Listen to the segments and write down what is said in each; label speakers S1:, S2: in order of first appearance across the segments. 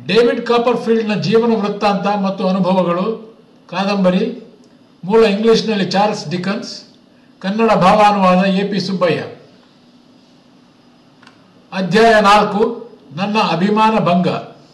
S1: David ಕಾಪರ್ಫೀಲ್ಡ್ನ ಜೀವನ ವೃತ್ತಾಂತ ಮತ್ತು ಅನುಭವಗಳು ಕಾದಂಬರಿ ಮೂಲ ಇಂಗ್ಲಿಷ್ನಲ್ಲಿ ಚಾರ್ಲ್ಸ್ ಡಿಕನ್ಸ್ ಕನ್ನಡ ಭಾವಾನುವಾದ ಎ ಪಿ ಸುಬ್ಬಯ್ಯ ಅಧ್ಯಾಯ ನಾಲ್ಕು ನನ್ನ ಅಭಿಮಾನ ಭಂಗ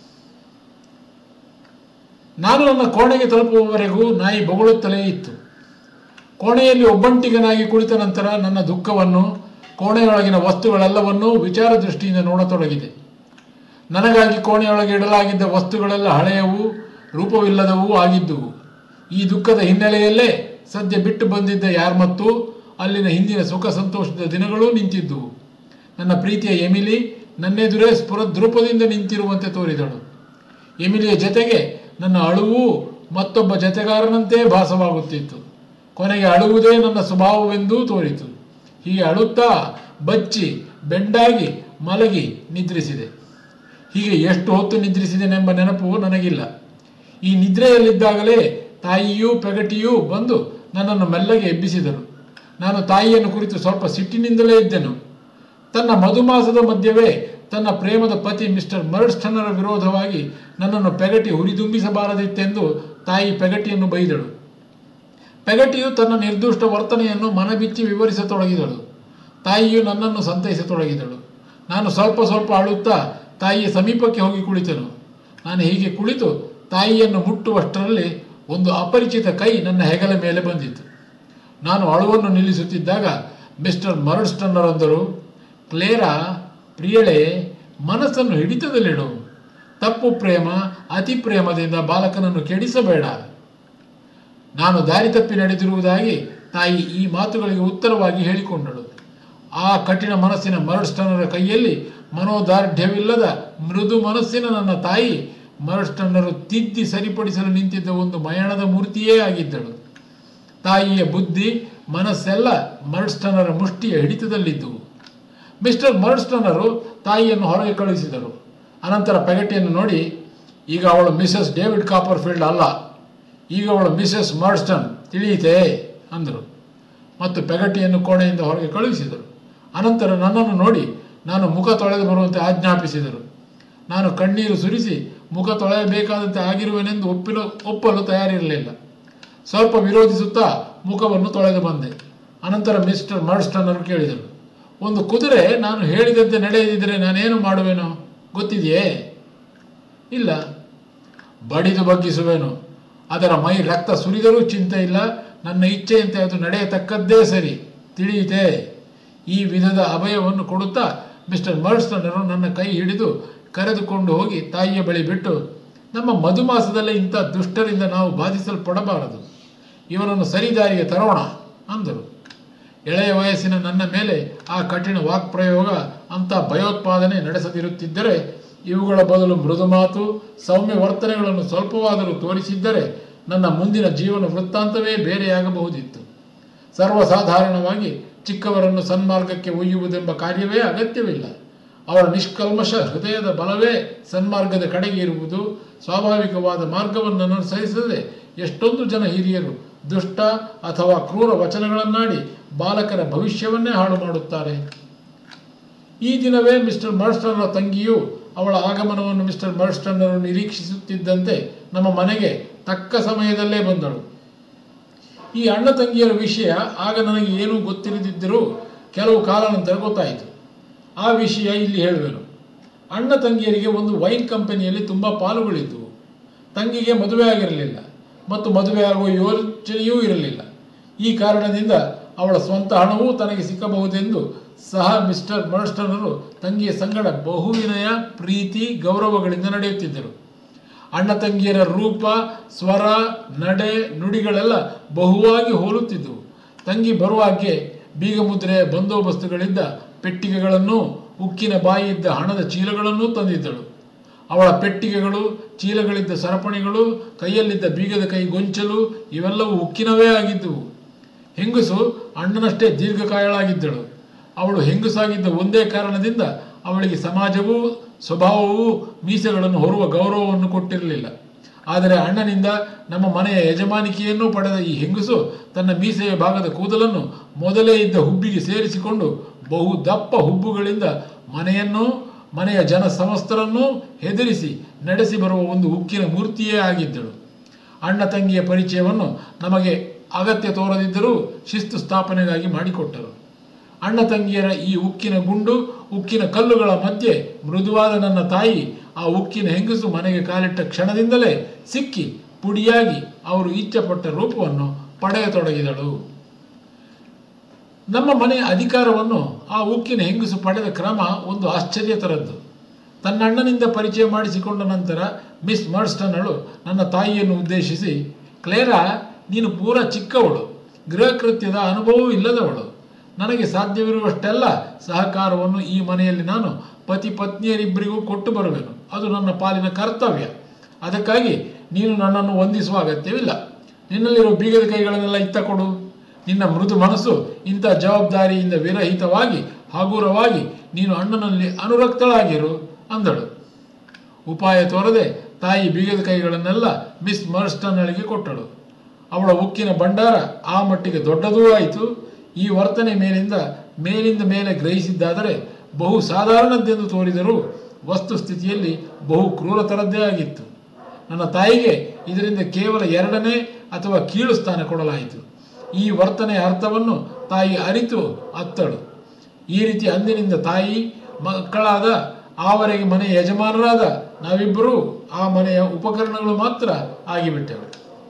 S1: ನಾನು ನನ್ನ ಕೋಣೆಗೆ ತಲುಪುವವರೆಗೂ ನಾಯಿ ಬೊಗಳುತ್ತಲೇ ಇತ್ತು ಕೋಣೆಯಲ್ಲಿ ಒಬ್ಬಂಟಿಗನಾಗಿ ಕುಳಿತ ನಂತರ ನನ್ನ ದುಃಖವನ್ನು ಕೋಣೆಯೊಳಗಿನ ವಸ್ತುಗಳೆಲ್ಲವನ್ನೂ ವಿಚಾರ ದೃಷ್ಟಿಯಿಂದ ನೋಡತೊಡಗಿದೆ ನನಗಾಗಿ ಕೋಣೆಯೊಳಗೆ ಇಡಲಾಗಿದ್ದ ವಸ್ತುಗಳೆಲ್ಲ ಹಳೆಯವು ರೂಪವಿಲ್ಲದವೂ ಆಗಿದ್ದುವು ಈ ದುಃಖದ ಹಿನ್ನೆಲೆಯಲ್ಲೇ ಸದ್ಯ ಬಿಟ್ಟು ಬಂದಿದ್ದ ಯಾರ್ಮತ್ತು ಅಲ್ಲಿನ ಹಿಂದಿನ ಸುಖ ಸಂತೋಷದ ದಿನಗಳೂ ನಿಂತಿದ್ದುವು ನನ್ನ ಪ್ರೀತಿಯ ಎಮಿಲಿ ನನ್ನೆದುರೇ ಸ್ಫುರದ್ರೂಪದಿಂದ ನಿಂತಿರುವಂತೆ ತೋರಿದಳು ಎಮಿಲಿಯ ಜತೆಗೆ ನನ್ನ ಅಳುವು ಮತ್ತೊಬ್ಬ ಜತೆಗಾರನಂತೆ ಭಾಸವಾಗುತ್ತಿತ್ತು ಕೊನೆಗೆ ಅಳುವುದೇ ನನ್ನ ಸ್ವಭಾವವೆಂದೂ ತೋರಿತು ಹೀಗೆ ಅಳುತ್ತಾ ಬಚ್ಚಿ ಬೆಂಡಾಗಿ ಮಲಗಿ ನಿದ್ರಿಸಿದೆ ಹೀಗೆ ಎಷ್ಟು ಹೊತ್ತು ನಿದ್ರಿಸಿದೆನೆಂಬ ನೆನಪು ನನಗಿಲ್ಲ ಈ ನಿದ್ರೆಯಲ್ಲಿದ್ದಾಗಲೇ ತಾಯಿಯೂ ಪೆಗಟಿಯೂ ಬಂದು ನನ್ನನ್ನು ಮೆಲ್ಲಗೆ ಎಬ್ಬಿಸಿದರು ನಾನು ತಾಯಿಯನ್ನು ಕುರಿತು ಸ್ವಲ್ಪ ಸಿಟ್ಟಿನಿಂದಲೇ ಇದ್ದೆನು ತನ್ನ ಮಧುಮಾಸದ ಮಧ್ಯವೇ ತನ್ನ ಪ್ರೇಮದ ಪತಿ ಮಿಸ್ಟರ್ ಮರ್ಡ್ಸ್ಟನ್ನರ ವಿರೋಧವಾಗಿ ನನ್ನನ್ನು ಪೆಗಟಿ ಹುರಿದುಂಬಿಸಬಾರದಿತ್ತೆಂದು ತಾಯಿ ಪೆಗಟಿಯನ್ನು ಬೈದಳು ಪೆಗಟಿಯು ತನ್ನ ನಿರ್ದುಷ್ಟ ವರ್ತನೆಯನ್ನು ಮನಬಿಚ್ಚಿ ವಿವರಿಸತೊಡಗಿದಳು ತಾಯಿಯು ನನ್ನನ್ನು ಸಂತೈಸತೊಡಗಿದಳು ನಾನು ಸ್ವಲ್ಪ ಸ್ವಲ್ಪ ಅಳುತ್ತಾ ತಾಯಿಯ ಸಮೀಪಕ್ಕೆ ಹೋಗಿ ಕುಳಿತನು ನಾನು ಹೀಗೆ ಕುಳಿತು ತಾಯಿಯನ್ನು ಮುಟ್ಟುವಷ್ಟರಲ್ಲಿ ಒಂದು ಅಪರಿಚಿತ ಕೈ ನನ್ನ ಹೆಗಲ ಮೇಲೆ ಬಂದಿತು ನಾನು ಅಳುವನ್ನು ನಿಲ್ಲಿಸುತ್ತಿದ್ದಾಗ ಮಿಸ್ಟರ್ ಮರಡ್ಸ್ಟನ್ನರ್ ಅಂದರು ಕ್ಲೇರಾ ಪ್ರಿಯಳೆ ಮನಸ್ಸನ್ನು ಹಿಡಿತದಲ್ಲಿಡು ತಪ್ಪು ಪ್ರೇಮ ಅತಿ ಪ್ರೇಮದಿಂದ ಬಾಲಕನನ್ನು ಕೆಡಿಸಬೇಡ ನಾನು ದಾರಿ ತಪ್ಪಿ ನಡೆದಿರುವುದಾಗಿ ತಾಯಿ ಈ ಮಾತುಗಳಿಗೆ ಉತ್ತರವಾಗಿ ಹೇಳಿಕೊಂಡಳು ಆ ಕಠಿಣ ಮನಸ್ಸಿನ ಮರಡ್ಸ್ಟನ್ನರ ಕೈಯಲ್ಲಿ ಮನೋದಾರ್ಢ್ಯವಿಲ್ಲದ ಮೃದು ಮನಸ್ಸಿನ ನನ್ನ ತಾಯಿ ಮರಡ್ಸ್ಟನ್ನರು ತಿದ್ದಿ ಸರಿಪಡಿಸಲು ನಿಂತಿದ್ದ ಒಂದು ಮಯಣದ ಮೂರ್ತಿಯೇ ಆಗಿದ್ದಳು ತಾಯಿಯ ಬುದ್ಧಿ ಮನಸ್ಸೆಲ್ಲ ಮರ್ಡ್ಸ್ಟನರ ಮುಷ್ಟಿಯ ಹಿಡಿತದಲ್ಲಿದ್ದುವು ಮಿಸ್ಟರ್ ಮರ್ಡ್ಸ್ಟನರು ತಾಯಿಯನ್ನು ಹೊರಗೆ ಕಳುಹಿಸಿದರು ಅನಂತರ ಪೆಗಟಿಯನ್ನು ನೋಡಿ ಈಗ ಅವಳು ಮಿಸಸ್ ಡೇವಿಡ್ ಕಾಪರ್ಫೀಲ್ಡ್ ಅಲ್ಲ ಈಗ ಅವಳು ಮಿಸಸ್ ಮರ್ಡ್ಸ್ಟನ್ ತಿಳಿಯಿತೇ ಅಂದರು ಮತ್ತು ಪೆಗಟಿಯನ್ನು ಕೋಣೆಯಿಂದ ಹೊರಗೆ ಕಳುಹಿಸಿದರು ಅನಂತರ ನನ್ನನ್ನು ನೋಡಿ ನಾನು ಮುಖ ತೊಳೆದು ಬರುವಂತೆ ಆಜ್ಞಾಪಿಸಿದರು ನಾನು ಕಣ್ಣೀರು ಸುರಿಸಿ ಮುಖ ತೊಳೆಯಬೇಕಾದಂತೆ ಆಗಿರುವೆನೆಂದು ಒಪ್ಪಿಲು ಒಪ್ಪಲು ತಯಾರಿರಲಿಲ್ಲ ಸ್ವಲ್ಪ ವಿರೋಧಿಸುತ್ತಾ ಮುಖವನ್ನು ತೊಳೆದು ಬಂದೆ ಅನಂತರ ಮಿಸ್ಟರ್ ಮರ್ಡ್ಸ್ಟನ್ನರು ಕೇಳಿದರು ಒಂದು ಕುದುರೆ ನಾನು ಹೇಳಿದಂತೆ ನಡೆಯದಿದ್ದರೆ ನಾನೇನು ಮಾಡುವೆನೋ ಗೊತ್ತಿದೆಯೇ ಇಲ್ಲ ಬಡಿದು ಬಗ್ಗಿಸುವೆನು ಅದರ ಮೈ ರಕ್ತ ಸುರಿದರೂ ಚಿಂತೆ ಇಲ್ಲ ನನ್ನ ಇಚ್ಛೆಯಂತೆ ಅದು ನಡೆಯತಕ್ಕದ್ದೇ ಸರಿ ತಿಳಿಯಿತೆ ಈ ವಿಧದ ಅಭಯವನ್ನು ಕೊಡುತ್ತಾ ಮಿಸ್ಟರ್ ಮರ್ಡ್ಸ್ಟನ್ನರು ನನ್ನ ಕೈ ಹಿಡಿದು ಕರೆದುಕೊಂಡು ಹೋಗಿ ತಾಯಿಯ ಬಳಿ ಬಿಟ್ಟು ನಮ್ಮ ಮಧುಮಾಸದಲ್ಲೇ ಇಂಥ ದುಷ್ಟರಿಂದ ನಾವು ಬಾಧಿಸಲ್ಪಡಬಾರದು ಇವನನ್ನು ಸರಿದಾರಿಗೆ ತರೋಣ ಅಂದರು ಎಳೆಯ ವಯಸ್ಸಿನ ನನ್ನ ಮೇಲೆ ಆ ಕಠಿಣ ವಾಕ್ಪ್ರಯೋಗ ಅಂಥ ಭಯೋತ್ಪಾದನೆ ನಡೆಸದಿರುತ್ತಿದ್ದರೆ ಇವುಗಳ ಬದಲು ಮೃದು ಮಾತು ಸೌಮ್ಯ ವರ್ತನೆಗಳನ್ನು ಸ್ವಲ್ಪವಾದರೂ ತೋರಿಸಿದ್ದರೆ ನನ್ನ ಮುಂದಿನ ಜೀವನ ವೃತ್ತಾಂತವೇ ಬೇರೆಯಾಗಬಹುದಿತ್ತು ಸರ್ವಸಾಧಾರಣವಾಗಿ ಚಿಕ್ಕವರನ್ನು ಸನ್ಮಾರ್ಗಕ್ಕೆ ಒಯ್ಯುವುದೆಂಬ ಕಾರ್ಯವೇ ಅಗತ್ಯವಿಲ್ಲ ಅವರ ನಿಷ್ಕಲ್ಮಶ ಹೃದಯದ ಬಲವೇ ಸನ್ಮಾರ್ಗದ ಕಡೆಗೆ ಇರುವುದು ಸ್ವಾಭಾವಿಕವಾದ ಮಾರ್ಗವನ್ನು ಅನುಸರಿಸದೆ ಎಷ್ಟೊಂದು ಜನ ಹಿರಿಯರು ದುಷ್ಟ ಅಥವಾ ಕ್ರೂರ ವಚನಗಳನ್ನಾಡಿ ಬಾಲಕರ ಭವಿಷ್ಯವನ್ನೇ ಹಾಳು ಮಾಡುತ್ತಾರೆ ಈ ದಿನವೇ ಮಿಸ್ಟರ್ ಮರ್ಸ್ಟನ್ನರ ತಂಗಿಯು ಅವಳ ಆಗಮನವನ್ನು ಮಿಸ್ಟರ್ ಮರ್ಸ್ಟನ್ನರು ನಿರೀಕ್ಷಿಸುತ್ತಿದ್ದಂತೆ ನಮ್ಮ ಮನೆಗೆ ತಕ್ಕ ಸಮಯದಲ್ಲೇ ಬಂದಳು ಈ ಅಣ್ಣ ತಂಗಿಯರ ವಿಷಯ ಆಗ ನನಗೆ ಏನೂ ಗೊತ್ತಿರದಿದ್ದರೂ ಕೆಲವು ಕಾಲ ನಂತರ ಗೊತ್ತಾಯಿತು ಆ ವಿಷಯ ಇಲ್ಲಿ ಹೇಳುವೆನು ಅಣ್ಣ ತಂಗಿಯರಿಗೆ ಒಂದು ವೈನ್ ಕಂಪನಿಯಲ್ಲಿ ತುಂಬ ಪಾಲುಗಳಿದ್ದವು ತಂಗಿಗೆ ಮದುವೆ ಆಗಿರಲಿಲ್ಲ ಮತ್ತು ಮದುವೆ ಆಗುವ ಯೋಚನೆಯೂ ಇರಲಿಲ್ಲ ಈ ಕಾರಣದಿಂದ ಅವಳ ಸ್ವಂತ ಹಣವೂ ತನಗೆ ಸಿಕ್ಕಬಹುದೆಂದು ಸಹ ಮಿಸ್ಟರ್ ಮರ್ಸ್ಟನರು ತಂಗಿಯ ಸಂಗಡ ಬಹುವಿನಯ ಪ್ರೀತಿ ಗೌರವಗಳಿಂದ ನಡೆಯುತ್ತಿದ್ದರು ಅಣ್ಣ ತಂಗಿಯರ ರೂಪ ಸ್ವರ ನಡೆ ನುಡಿಗಳೆಲ್ಲ ಬಹುವಾಗಿ ಹೋಲುತ್ತಿದ್ದವು ತಂಗಿ ಬರುವಾಗೆ ಬೀಗ ಮುದ್ರೆ ಬಂದೋಬಸ್ತುಗಳಿದ್ದ ಪೆಟ್ಟಿಗೆಗಳನ್ನು ಉಕ್ಕಿನ ಬಾಯಿಯಿದ್ದ ಹಣದ ಚೀಲಗಳನ್ನೂ ತಂದಿದ್ದಳು ಅವಳ ಪೆಟ್ಟಿಗೆಗಳು ಚೀಲಗಳಿದ್ದ ಸರಪಣಿಗಳು ಕೈಯಲ್ಲಿದ್ದ ಬೀಗದ ಕೈ ಗೊಂಚಲು ಇವೆಲ್ಲವೂ ಉಕ್ಕಿನವೇ ಆಗಿದ್ದುವು ಹೆಂಗಸು ಅಣ್ಣನಷ್ಟೇ ದೀರ್ಘಕಾಯಳಾಗಿದ್ದಳು ಅವಳು ಹೆಂಗಸಾಗಿದ್ದ ಒಂದೇ ಕಾರಣದಿಂದ ಅವಳಿಗೆ ಸಮಾಜವೂ ಸ್ವಭಾವವೂ ಮೀಸೆಗಳನ್ನು ಹೊರುವ ಗೌರವವನ್ನು ಕೊಟ್ಟಿರಲಿಲ್ಲ ಆದರೆ ಅಣ್ಣನಿಂದ ನಮ್ಮ ಮನೆಯ ಯಜಮಾನಿಕೆಯನ್ನು ಪಡೆದ ಈ ಹೆಂಗಸು ತನ್ನ ಮೀಸೆಯ ಭಾಗದ ಕೂದಲನ್ನು ಮೊದಲೇ ಇದ್ದ ಹುಬ್ಬಿಗೆ ಸೇರಿಸಿಕೊಂಡು ಬಹು ದಪ್ಪ ಹುಬ್ಬುಗಳಿಂದ ಮನೆಯನ್ನು ಮನೆಯ ಜನ ಸಮಸ್ತರನ್ನೂ ಹೆದರಿಸಿ ನಡೆಸಿ ಬರುವ ಒಂದು ಉಕ್ಕಿನ ಮೂರ್ತಿಯೇ ಆಗಿದ್ದಳು ಅಣ್ಣ ತಂಗಿಯ ಪರಿಚಯವನ್ನು ನಮಗೆ ಅಗತ್ಯ ತೋರದಿದ್ದರೂ ಶಿಸ್ತು ಸ್ಥಾಪನೆಗಾಗಿ ಮಾಡಿಕೊಟ್ಟರು ಅಣ್ಣ ತಂಗಿಯರ ಈ ಉಕ್ಕಿನ ಗುಂಡು ಉಕ್ಕಿನ ಕಲ್ಲುಗಳ ಮಧ್ಯೆ ಮೃದುವಾದ ನನ್ನ ತಾಯಿ ಆ ಉಕ್ಕಿನ ಹೆಂಗಸು ಮನೆಗೆ ಕಾಲಿಟ್ಟ ಕ್ಷಣದಿಂದಲೇ ಸಿಕ್ಕಿ ಪುಡಿಯಾಗಿ ಅವರು ಇಚ್ಛೆಪಟ್ಟ ರೂಪವನ್ನು ಪಡೆಯತೊಡಗಿದಳು ನಮ್ಮ ಮನೆಯ ಅಧಿಕಾರವನ್ನು ಆ ಉಕ್ಕಿನ ಹೆಂಗಸು ಪಡೆದ ಕ್ರಮ ಒಂದು ಆಶ್ಚರ್ಯ ತರದ್ದು ತನ್ನ ಅಣ್ಣನಿಂದ ಪರಿಚಯ ಮಾಡಿಸಿಕೊಂಡ ನಂತರ ಮಿಸ್ ಮರ್ಸ್ಟನ್ನಳು ನನ್ನ ತಾಯಿಯನ್ನು ಉದ್ದೇಶಿಸಿ ಕ್ಲೇರಾ ನೀನು ಪೂರ ಚಿಕ್ಕವಳು ಗೃಹ ಕೃತ್ಯದ ಅನುಭವವೂ ಇಲ್ಲದವಳು ನನಗೆ ಸಾಧ್ಯವಿರುವಷ್ಟೆಲ್ಲ ಸಹಕಾರವನ್ನು ಈ ಮನೆಯಲ್ಲಿ ನಾನು ಪತಿ ಪತ್ನಿಯರಿಬ್ಬರಿಗೂ ಕೊಟ್ಟು ಬರುವೆನು ಅದು ನನ್ನ ಪಾಲಿನ ಕರ್ತವ್ಯ ಅದಕ್ಕಾಗಿ ನೀನು ನನ್ನನ್ನು ವಂದಿಸುವ ಅಗತ್ಯವಿಲ್ಲ ನಿನ್ನಲ್ಲಿರುವ ಬೀಗದ ಕೈಗಳನ್ನೆಲ್ಲ ಇತ್ತ ಕೊಡು ನಿನ್ನ ಮೃದು ಮನಸ್ಸು ಇಂಥ ಜವಾಬ್ದಾರಿಯಿಂದ ವಿರಹಿತವಾಗಿ ಹಗುರವಾಗಿ ನೀನು ಅಣ್ಣನಲ್ಲಿ ಅನುರಕ್ತಳಾಗಿರು ಅಂದಳು ಉಪಾಯ ತೋರದೆ ತಾಯಿ ಬೀಗದ ಕೈಗಳನ್ನೆಲ್ಲ ಮಿಸ್ ಮರ್ಸ್ಟನ್ನಳಿಗೆ ಕೊಟ್ಟಳು ಅವಳ ಉಕ್ಕಿನ ಭಂಡಾರ ಆ ಮಟ್ಟಿಗೆ ದೊಡ್ಡದೂ ಆಯಿತು ಈ ವರ್ತನೆ ಮೇಲಿಂದ ಮೇಲಿಂದ ಮೇಲೆ ಗ್ರಹಿಸಿದ್ದಾದರೆ ಬಹು ಸಾಧಾರಣದ್ದೆಂದು ತೋರಿದರೂ ವಸ್ತುಸ್ಥಿತಿಯಲ್ಲಿ ಬಹು ಕ್ರೂರತರದ್ದೇ ಆಗಿತ್ತು ನನ್ನ ತಾಯಿಗೆ ಇದರಿಂದ ಕೇವಲ ಎರಡನೇ ಅಥವಾ ಕೀಳು ಸ್ಥಾನ ಕೊಡಲಾಯಿತು ಈ ವರ್ತನೆಯ ಅರ್ಥವನ್ನು ತಾಯಿ ಅರಿತು ಅತ್ತಳು ಈ ರೀತಿ ಅಂದಿನಿಂದ ತಾಯಿ ಮಕ್ಕಳಾದ ಆವರೆಗೆ ಮನೆಯ ಯಜಮಾನರಾದ ನಾವಿಬ್ಬರೂ ಆ ಮನೆಯ ಉಪಕರಣಗಳು ಮಾತ್ರ ಆಗಿಬಿಟ್ಟೆವು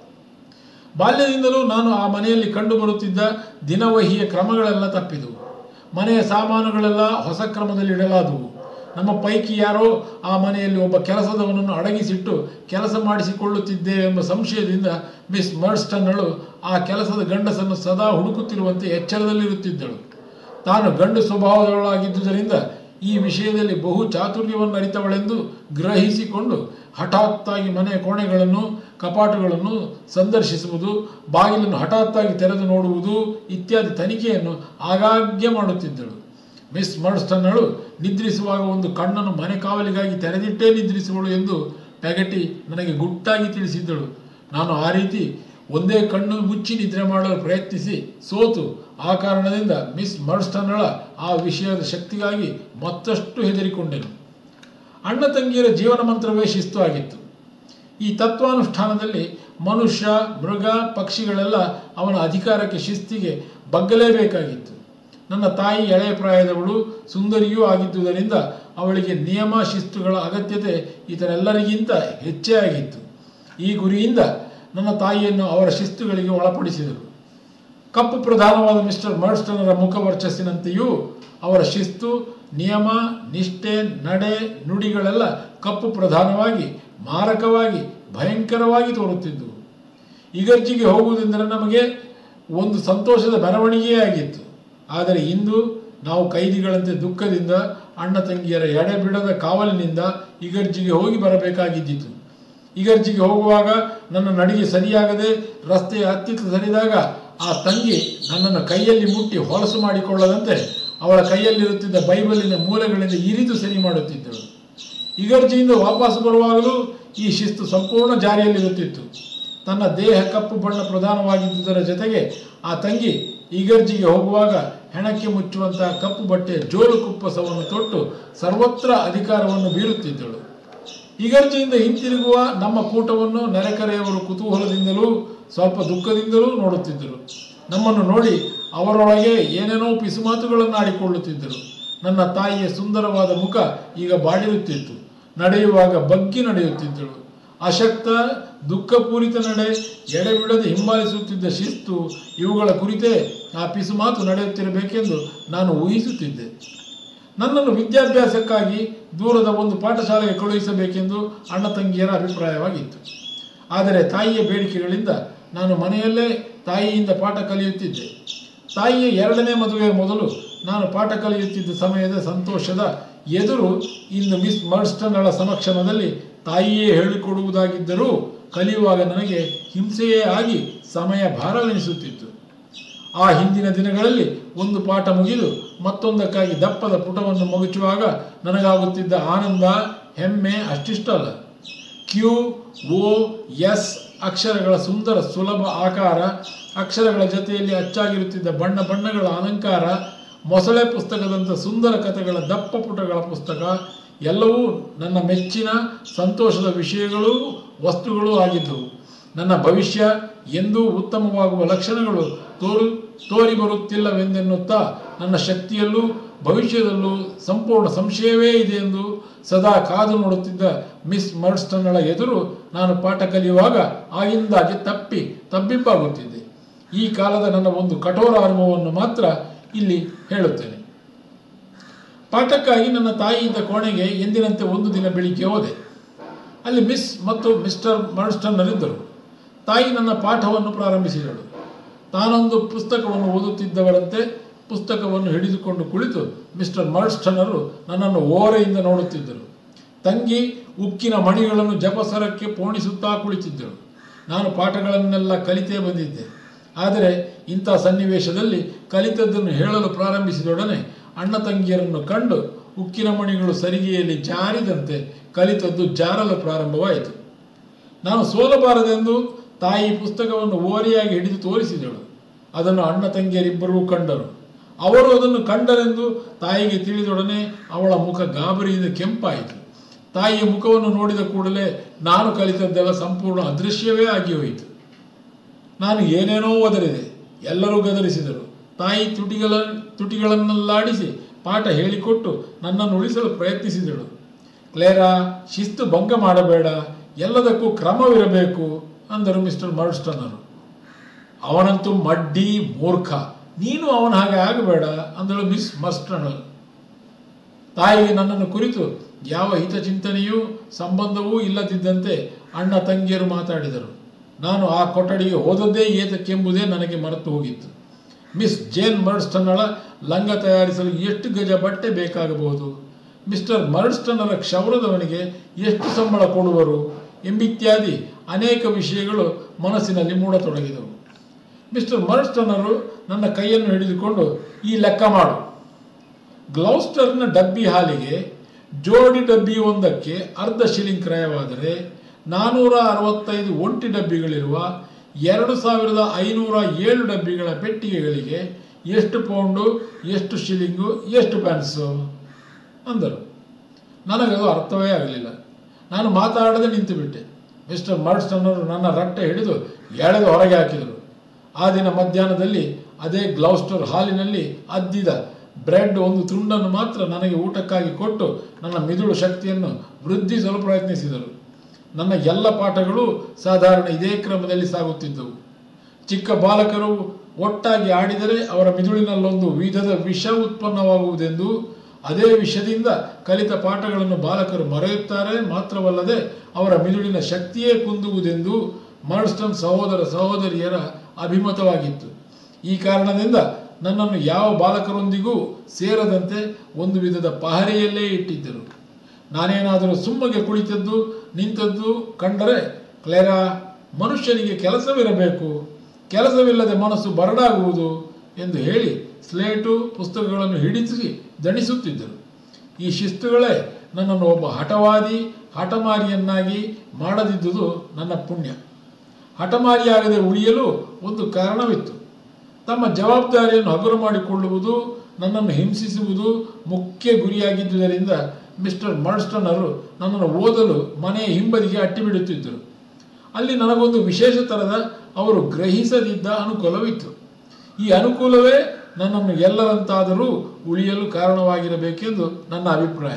S1: ಬಾಲ್ಯದಿಂದಲೂ ನಾನು ಆ ಮನೆಯಲ್ಲಿ ಕಂಡುಬರುತ್ತಿದ್ದ ದಿನವಹಿಯ ಕ್ರಮಗಳೆಲ್ಲ ತಪ್ಪಿದವು ಮನೆಯ ಸಾಮಾನುಗಳೆಲ್ಲ ಹೊಸ ಕ್ರಮದಲ್ಲಿ ಇಡಲಾದವು ನಮ್ಮ ಪೈಕಿ ಯಾರೋ ಆ ಮನೆಯಲ್ಲಿ ಒಬ್ಬ ಕೆಲಸದವನನ್ನು ಅಡಗಿಸಿಟ್ಟು ಕೆಲಸ ಮಾಡಿಸಿಕೊಳ್ಳುತ್ತಿದ್ದೇವೆ ಎಂಬ ಸಂಶಯದಿಂದ ಮಿಸ್ ಮರ್ಸ್ಟನ್ನಳು ಆ ಕೆಲಸದ ಗಂಡಸನ್ನು ಸದಾ ಹುಡುಕುತ್ತಿರುವಂತೆ ಎಚ್ಚರದಲ್ಲಿರುತ್ತಿದ್ದಳು ತಾನು ಗಂಡು ಸ್ವಭಾವದವಳಾಗಿದ್ದುದರಿಂದ ಈ ವಿಷಯದಲ್ಲಿ ಬಹು ಚಾತುರ್ಯವನ್ನು ಅರಿತವಳೆಂದು ಗ್ರಹಿಸಿಕೊಂಡು ಹಠಾತ್ತಾಗಿ ಮನೆಯ ಕೋಣೆಗಳನ್ನು ಕಪಾಟುಗಳನ್ನು ಸಂದರ್ಶಿಸುವುದು ಬಾಗಿಲನ್ನು ಹಠಾತ್ತಾಗಿ ತೆರೆದು ನೋಡುವುದು ಇತ್ಯಾದಿ ತನಿಖೆಯನ್ನು ಆಗಾಗ್ಗೆ ಮಾಡುತ್ತಿದ್ದಳು ಮಿಸ್ ಮರ್ಸ್ಟನ್ನಳು ನಿದ್ರಿಸುವಾಗ ಒಂದು ಕಣ್ಣನ್ನು ಮನೆ ಕಾವಲಿಗಾಗಿ ತೆರೆದಿಟ್ಟೇ ನಿದ್ರಿಸುವಳು ಎಂದು ಪೆಗಟಿ ನನಗೆ ಗುಟ್ಟಾಗಿ ತಿಳಿಸಿದ್ದಳು ನಾನು ಆ ರೀತಿ ಒಂದೇ ಕಣ್ಣು ಮುಚ್ಚಿ ನಿದ್ರೆ ಮಾಡಲು ಪ್ರಯತ್ನಿಸಿ ಸೋತು ಆ ಕಾರಣದಿಂದ ಮಿಸ್ ಮರ್ಸ್ಟನ್ನಳ ಆ ವಿಷಯದ ಶಕ್ತಿಗಾಗಿ ಮತ್ತಷ್ಟು ಹೆದರಿಕೊಂಡೆನು ಅಣ್ಣ ತಂಗಿಯರ ಜೀವನ ಮಂತ್ರವೇ ಶಿಸ್ತು ಆಗಿತ್ತು ಈ ತತ್ವಾನುಷ್ಠಾನದಲ್ಲಿ ಮನುಷ್ಯ ಮೃಗ ಪಕ್ಷಿಗಳೆಲ್ಲ ಅವನ ಅಧಿಕಾರಕ್ಕೆ ಶಿಸ್ತಿಗೆ ಬಗ್ಗಲೇಬೇಕಾಗಿತ್ತು ನನ್ನ ತಾಯಿ ಎಳೆಯ ಪ್ರಾಯದವಳು ಸುಂದರಿಯೂ ಆಗಿದ್ದುದರಿಂದ ಅವಳಿಗೆ ನಿಯಮ ಶಿಸ್ತುಗಳ ಅಗತ್ಯತೆ ಇತರೆಲ್ಲರಿಗಿಂತ ಹೆಚ್ಚೇ ಆಗಿತ್ತು ಈ ಗುರಿಯಿಂದ ನನ್ನ ತಾಯಿಯನ್ನು ಅವರ ಶಿಸ್ತುಗಳಿಗೆ ಒಳಪಡಿಸಿದರು ಕಪ್ಪು ಪ್ರಧಾನವಾದ ಮಿಸ್ಟರ್ ಮರ್ಸ್ಟನರ ಮುಖವರ್ಚಸ್ಸಿನಂತೆಯೂ ಅವರ ಶಿಸ್ತು ನಿಯಮ ನಿಷ್ಠೆ ನಡೆ ನುಡಿಗಳೆಲ್ಲ ಕಪ್ಪು ಪ್ರಧಾನವಾಗಿ ಮಾರಕವಾಗಿ ಭಯಂಕರವಾಗಿ ತೋರುತ್ತಿದ್ದವು ಇಗರ್ಜಿಗೆ ಹೋಗುವುದೆಂದರೆ ನಮಗೆ ಒಂದು ಸಂತೋಷದ ಮೆರವಣಿಗೆಯೇ ಆಗಿತ್ತು ಆದರೆ ಇಂದು ನಾವು ಕೈದಿಗಳಂತೆ ದುಃಖದಿಂದ ಅಣ್ಣ ತಂಗಿಯರ ಎಡೆಬಿಡದ ಕಾವಲಿನಿಂದ ಇಗರ್ಜಿಗೆ ಹೋಗಿ ಬರಬೇಕಾಗಿದ್ದಿತು ಇಗರ್ಜಿಗೆ ಹೋಗುವಾಗ ನನ್ನ ನಡಿಗೆ ಸರಿಯಾಗದೆ ರಸ್ತೆಯ ಹತ್ತಿತ್ತ ಸರಿದಾಗ ಆ ತಂಗಿ ನನ್ನನ್ನು ಕೈಯಲ್ಲಿ ಮುಟ್ಟಿ ಹೊಲಸು ಮಾಡಿಕೊಳ್ಳದಂತೆ ಅವಳ ಕೈಯಲ್ಲಿರುತ್ತಿದ್ದ ಬೈಬಲಿನ ಮೂಲೆಗಳಿಂದ ಇರಿದು ಸರಿ ಮಾಡುತ್ತಿದ್ದಳು ಇಗರ್ಜಿಯಿಂದ ವಾಪಸ್ ಬರುವಾಗಲೂ ಈ ಶಿಸ್ತು ಸಂಪೂರ್ಣ ಜಾರಿಯಲ್ಲಿರುತ್ತಿತ್ತು ತನ್ನ ದೇಹ ಕಪ್ಪು ಬಣ್ಣ ಪ್ರಧಾನವಾಗಿದ್ದುದರ ಜೊತೆಗೆ ಆ ತಂಗಿ ಇಗರ್ಜಿಗೆ ಹೋಗುವಾಗ ಹೆಣಕ್ಕೆ ಮುಚ್ಚುವಂತಹ ಕಪ್ಪು ಬಟ್ಟೆಯ ಜೋಲು ಕುಪ್ಪಸವನ್ನು ತೊಟ್ಟು ಸರ್ವತ್ರ ಅಧಿಕಾರವನ್ನು ಬೀರುತ್ತಿದ್ದಳು ಇಗರ್ಜಿಯಿಂದ ಹಿಂತಿರುಗುವ ನಮ್ಮ ಕೂಟವನ್ನು ನೆರೆಕರೆಯವರು ಕುತೂಹಲದಿಂದಲೂ ಸ್ವಲ್ಪ ದುಃಖದಿಂದಲೂ ನೋಡುತ್ತಿದ್ದರು ನಮ್ಮನ್ನು ನೋಡಿ ಅವರೊಳಗೆ ಏನೇನೋ ಪಿಸುಮಾತುಗಳನ್ನು ಆಡಿಕೊಳ್ಳುತ್ತಿದ್ದರು ನನ್ನ ತಾಯಿಯ ಸುಂದರವಾದ ಮುಖ ಈಗ ಬಾಡಿರುತ್ತಿತ್ತು ನಡೆಯುವಾಗ ಬಗ್ಗಿ ನಡೆಯುತ್ತಿದ್ದಳು ಅಶಕ್ತ ದುಃಖಪೂರಿತ ನಡೆ ಎಡೆಬಿಡದೆ ಹಿಂಬಾಲಿಸುತ್ತಿದ್ದ ಶಿಸ್ತು ಇವುಗಳ ಕುರಿತೇ ಆ ಪಿಸುಮಾತು ನಡೆಯುತ್ತಿರಬೇಕೆಂದು ನಾನು ಊಹಿಸುತ್ತಿದ್ದೆ ನನ್ನನ್ನು ವಿದ್ಯಾಭ್ಯಾಸಕ್ಕಾಗಿ ದೂರದ ಒಂದು ಪಾಠಶಾಲೆಗೆ ಕಳುಹಿಸಬೇಕೆಂದು ಅಣ್ಣ ತಂಗಿಯರ ಅಭಿಪ್ರಾಯವಾಗಿತ್ತು ಆದರೆ ತಾಯಿಯ ಬೇಡಿಕೆಗಳಿಂದ ನಾನು ಮನೆಯಲ್ಲೇ ತಾಯಿಯಿಂದ ಪಾಠ ಕಲಿಯುತ್ತಿದ್ದೆ ತಾಯಿಯ ಎರಡನೇ ಮದುವೆಯ ಮೊದಲು ನಾನು ಪಾಠ ಕಲಿಯುತ್ತಿದ್ದ ಸಮಯದ ಸಂತೋಷದ ಎದುರು ಇನ್ನು ಮಿಸ್ ಮರ್ಸ್ಟನ್ಗಳ ಸಮಕ್ಷಮದಲ್ಲಿ ತಾಯಿಯೇ ಹೇಳಿಕೊಡುವುದಾಗಿದ್ದರೂ ಕಲಿಯುವಾಗ ನನಗೆ ಹಿಂಸೆಯೇ ಆಗಿ ಸಮಯ ಭಾರವೆನಿಸುತ್ತಿತ್ತು ಆ ಹಿಂದಿನ ದಿನಗಳಲ್ಲಿ ಒಂದು ಪಾಠ ಮುಗಿದು ಮತ್ತೊಂದಕ್ಕಾಗಿ ದಪ್ಪದ ಪುಟವನ್ನು ಮಗುಚುವಾಗ ನನಗಾಗುತ್ತಿದ್ದ ಆನಂದ ಹೆಮ್ಮೆ ಅಷ್ಟಿಷ್ಟಲ್ಲ ಕ್ಯೂ ಓ ಎಸ್ ಅಕ್ಷರಗಳ ಸುಂದರ ಸುಲಭ ಆಕಾರ ಅಕ್ಷರಗಳ ಜೊತೆಯಲ್ಲಿ ಅಚ್ಚಾಗಿರುತ್ತಿದ್ದ ಬಣ್ಣ ಬಣ್ಣಗಳ ಅಲಂಕಾರ ಮೊಸಳೆ ಪುಸ್ತಕದಂಥ ಸುಂದರ ಕಥೆಗಳ ದಪ್ಪ ಪುಟಗಳ ಪುಸ್ತಕ ಎಲ್ಲವೂ ನನ್ನ ಮೆಚ್ಚಿನ ಸಂತೋಷದ ವಿಷಯಗಳೂ ವಸ್ತುಗಳೂ ಆಗಿದ್ದವು ನನ್ನ ಭವಿಷ್ಯ ಎಂದೂ ಉತ್ತಮವಾಗುವ ಲಕ್ಷಣಗಳು ತೋರು ತೋರಿ ಬರುತ್ತಿಲ್ಲವೆಂದೆನ್ನುತ್ತಾ ನನ್ನ ಶಕ್ತಿಯಲ್ಲೂ ಭವಿಷ್ಯದಲ್ಲೂ ಸಂಪೂರ್ಣ ಸಂಶಯವೇ ಇದೆ ಎಂದು ಸದಾ ಕಾದು ನೋಡುತ್ತಿದ್ದ ಮಿಸ್ ಮರ್ಸ್ಟನ್ಗಳ ಎದುರು ನಾನು ಪಾಠ ಕಲಿಯುವಾಗ ಆಗಿಂದಾಗೆ ತಪ್ಪಿ ತಬ್ಬಿಬ್ಬಾಗುತ್ತಿದ್ದೆ ಈ ಕಾಲದ ನನ್ನ ಒಂದು ಕಠೋರ ಅನುಭವವನ್ನು ಮಾತ್ರ ಇಲ್ಲಿ ಹೇಳುತ್ತೇನೆ ಪಾಠಕ್ಕಾಗಿ ನನ್ನ ತಾಯಿ ಇದ್ದ ಕೋಣೆಗೆ ಎಂದಿನಂತೆ ಒಂದು ದಿನ ಬೆಳಿಗ್ಗೆ ಹೋದೆ ಅಲ್ಲಿ ಮಿಸ್ ಮತ್ತು ಮಿಸ್ಟರ್ ಮರ್ಸ್ಟನ್ನರಿದ್ದರು ತಾಯಿ ನನ್ನ ಪಾಠವನ್ನು ಪ್ರಾರಂಭಿಸಿದಳು ತಾನೊಂದು ಪುಸ್ತಕವನ್ನು ಓದುತ್ತಿದ್ದವರಂತೆ ಪುಸ್ತಕವನ್ನು ಹಿಡಿದುಕೊಂಡು ಕುಳಿತು ಮಿಸ್ಟರ್ ಮರ್ಸ್ಟನ್ನರು ನನ್ನನ್ನು ಓರೆಯಿಂದ ನೋಡುತ್ತಿದ್ದರು ತಂಗಿ ಉಕ್ಕಿನ ಮಣಿಗಳನ್ನು ಜಪಸರಕ್ಕೆ ಪೋಣಿಸುತ್ತಾ ಕುಳಿತಿದ್ದಳು ನಾನು ಪಾಠಗಳನ್ನೆಲ್ಲ ಕಲಿತೇ ಬಂದಿದ್ದೆ ಆದರೆ ಇಂಥ ಸನ್ನಿವೇಶದಲ್ಲಿ ಕಲಿತದ್ದನ್ನು ಹೇಳಲು ಪ್ರಾರಂಭಿಸಿದೊಡನೆ ಅಣ್ಣ ತಂಗಿಯರನ್ನು ಕಂಡು ಉಕ್ಕಿನ ಮಣಿಗಳು ಸರಿಗೆಯಲ್ಲಿ ಜಾರಿದಂತೆ ಕಲಿತದ್ದು ಜಾರಲು ಪ್ರಾರಂಭವಾಯಿತು ನಾನು ಸೋಲಬಾರದೆಂದು ತಾಯಿ ಪುಸ್ತಕವನ್ನು ಓರೆಯಾಗಿ ಹಿಡಿದು ತೋರಿಸಿದಳು ಅದನ್ನು ಅಣ್ಣ ತಂಗಿಯರಿಬ್ಬರೂ ಕಂಡರು ಅವರು ಅದನ್ನು ಕಂಡರೆಂದು ತಾಯಿಗೆ ತಿಳಿದೊಡನೆ ಅವಳ ಮುಖ ಗಾಬರಿಯಿಂದ ಕೆಂಪಾಯಿತು ತಾಯಿಯ ಮುಖವನ್ನು ನೋಡಿದ ಕೂಡಲೇ ನಾನು ಕಲಿತದ್ದೆಲ್ಲ ಸಂಪೂರ್ಣ ಅದೃಶ್ಯವೇ ಆಗಿ ಹೋಯಿತು ನಾನು ಏನೇನೋ ಒದರಿದೆ ಎಲ್ಲರೂ ಗದರಿಸಿದರು ತಾಯಿ ತುಟಿಗಳ ತುಟಿಗಳನ್ನೆಲ್ಲಾಡಿಸಿ ಪಾಠ ಹೇಳಿಕೊಟ್ಟು ನನ್ನನ್ನು ಉಳಿಸಲು ಪ್ರಯತ್ನಿಸಿದಳು ಕ್ಲೇರಾ ಶಿಸ್ತು ಭಂಗ ಮಾಡಬೇಡ ಎಲ್ಲದಕ್ಕೂ ಕ್ರಮವಿರಬೇಕು ಅಂದರು ಮಿಸ್ಟರ್ ಮರ್ಸ್ಟನ್ನರು ಅವನಂತೂ ಮಡ್ಡಿ ಮೂರ್ಖ ನೀನು ಅವನ ಹಾಗೆ ಆಗಬೇಡ ಅಂದಳು ಮಿಸ್ ಮರ್ಸ್ಟನಲ್ ತಾಯಿಗೆ ನನ್ನನ್ನು ಕುರಿತು ಯಾವ ಹಿತಚಿಂತನೆಯೂ ಸಂಬಂಧವೂ ಇಲ್ಲದಿದ್ದಂತೆ ಅಣ್ಣ ತಂಗಿಯರು ಮಾತಾಡಿದರು ನಾನು ಆ ಕೊಠಡಿಗೆ ಹೋದದ್ದೇ ಏತಕ್ಕೆಂಬುದೇ ನನಗೆ ಮರೆತು ಹೋಗಿತ್ತು ಮಿಸ್ ಜೇನ್ ಮರ್ಸ್ಟನ್ನಳ ಲಂಗ ತಯಾರಿಸಲು ಎಷ್ಟು ಗಜ ಬಟ್ಟೆ ಬೇಕಾಗಬಹುದು ಮಿಸ್ಟರ್ ಮರ್ಸ್ಟನ್ನರ ಕ್ಷೌರದವನಿಗೆ ಎಷ್ಟು ಸಂಬಳ ಕೊಡುವರು ಎಂಬಿತ್ಯಾದಿ ಅನೇಕ ವಿಷಯಗಳು ಮನಸ್ಸಿನಲ್ಲಿ ಮೂಡತೊಡಗಿದವು ಮಿಸ್ಟರ್ ಮರ್ಸ್ಟನ್ನರು ನನ್ನ ಕೈಯನ್ನು ಹಿಡಿದುಕೊಂಡು ಈ ಲೆಕ್ಕ ಮಾಡು ಗ್ಲೌಸ್ಟರ್ನ ಡಬ್ಬಿ ಹಾಲಿಗೆ ಜೋಡಿ ಡಬ್ಬಿ ಒಂದಕ್ಕೆ ಅರ್ಧ ಶಿಲಿಂಗ್ ಕ್ರಯವಾದರೆ ನಾನೂರ ಅರವತ್ತೈದು ಒಂಟಿ ಡಬ್ಬಿಗಳಿರುವ ಎರಡು ಸಾವಿರದ ಐನೂರ ಏಳು ಡಬ್ಬಿಗಳ ಪೆಟ್ಟಿಗೆಗಳಿಗೆ ಎಷ್ಟು ಪೌಂಡು ಎಷ್ಟು ಶಿಲಿಂಗು ಎಷ್ಟು ಪ್ಯಾನ್ಸು ಅಂದರು ನನಗದು ಅರ್ಥವೇ ಆಗಲಿಲ್ಲ ನಾನು ಮಾತಾಡದೆ ನಿಂತು ಬಿಟ್ಟೆ ಮಿಸ್ಟರ್ ಮರ್ಸ್ಟನ್ನರು ನನ್ನ ರಟ್ಟೆ ಹಿಡಿದು ಎಳೆದು ಹೊರಗೆ ಹಾಕಿದರು ಆ ದಿನ ಮಧ್ಯಾಹ್ನದಲ್ಲಿ ಅದೇ ಗ್ಲೌಸ್ಟರ್ ಹಾಲಿನಲ್ಲಿ ಅದ್ದಿದ ಬ್ರೆಡ್ ಒಂದು ತುಂಡನ್ನು ಮಾತ್ರ ನನಗೆ ಊಟಕ್ಕಾಗಿ ಕೊಟ್ಟು ನನ್ನ ಮಿದುಳು ಶಕ್ತಿಯನ್ನು ವೃದ್ಧಿಸಲು ಪ್ರಯತ್ನಿಸಿದರು ನನ್ನ ಎಲ್ಲ ಪಾಠಗಳು ಸಾಧಾರಣ ಇದೇ ಕ್ರಮದಲ್ಲಿ ಸಾಗುತ್ತಿದ್ದವು ಚಿಕ್ಕ ಬಾಲಕರು ಒಟ್ಟಾಗಿ ಆಡಿದರೆ ಅವರ ಮಿದುಳಿನಲ್ಲೊಂದು ವಿಧದ ವಿಷ ಉತ್ಪನ್ನವಾಗುವುದೆಂದು ಅದೇ ವಿಷದಿಂದ ಕಲಿತ ಪಾಠಗಳನ್ನು ಬಾಲಕರು ಮರೆಯುತ್ತಾರೆ ಮಾತ್ರವಲ್ಲದೆ ಅವರ ಮಿದುಳಿನ ಶಕ್ತಿಯೇ ಕುಂದುವುದೆಂದು ಮರ್ಸ್ಟನ್ ಸಹೋದರ ಸಹೋದರಿಯರ ಅಭಿಮತವಾಗಿತ್ತು ಈ ಕಾರಣದಿಂದ ನನ್ನನ್ನು ಯಾವ ಬಾಲಕರೊಂದಿಗೂ ಸೇರದಂತೆ ಒಂದು ವಿಧದ ಪಹರೆಯಲ್ಲೇ ಇಟ್ಟಿದ್ದರು ನಾನೇನಾದರೂ ಸುಮ್ಮಗೆ ಕುಳಿತದ್ದು ನಿಂತದ್ದು ಕಂಡರೆ ಕ್ಲೇರಾ ಮನುಷ್ಯನಿಗೆ ಕೆಲಸವಿರಬೇಕು ಕೆಲಸವಿಲ್ಲದೆ ಮನಸ್ಸು ಬರಡಾಗುವುದು ಎಂದು ಹೇಳಿ ಸ್ಲೇಟು ಪುಸ್ತಕಗಳನ್ನು ಹಿಡಿಸಿ ದಣಿಸುತ್ತಿದ್ದರು ಈ ಶಿಸ್ತುಗಳೇ ನನ್ನನ್ನು ಒಬ್ಬ ಹಠವಾದಿ ಹಠಮಾರಿಯನ್ನಾಗಿ ಮಾಡದಿದ್ದುದು ನನ್ನ ಪುಣ್ಯ ಹಠಮಾರಿಯಾಗದೆ ಉಳಿಯಲು ಒಂದು ಕಾರಣವಿತ್ತು ತಮ್ಮ ಜವಾಬ್ದಾರಿಯನ್ನು ಹಗುರ ಮಾಡಿಕೊಳ್ಳುವುದು ನನ್ನನ್ನು ಹಿಂಸಿಸುವುದು ಮುಖ್ಯ ಗುರಿಯಾಗಿದ್ದುದರಿಂದ ಮಿಸ್ಟರ್ ಮರ್ಸ್ಟನ್ನರು ನನ್ನನ್ನು ಓದಲು ಮನೆಯ ಹಿಂಬದಿಗೆ ಅಟ್ಟಿಬಿಡುತ್ತಿದ್ದರು ಅಲ್ಲಿ ನನಗೊಂದು ವಿಶೇಷ ಥರದ ಅವರು ಗ್ರಹಿಸದಿದ್ದ ಅನುಕೂಲವಿತ್ತು ಈ ಅನುಕೂಲವೇ ನನ್ನನ್ನು ಎಲ್ಲರಂತಾದರೂ ಉಳಿಯಲು ಕಾರಣವಾಗಿರಬೇಕೆಂದು ನನ್ನ ಅಭಿಪ್ರಾಯ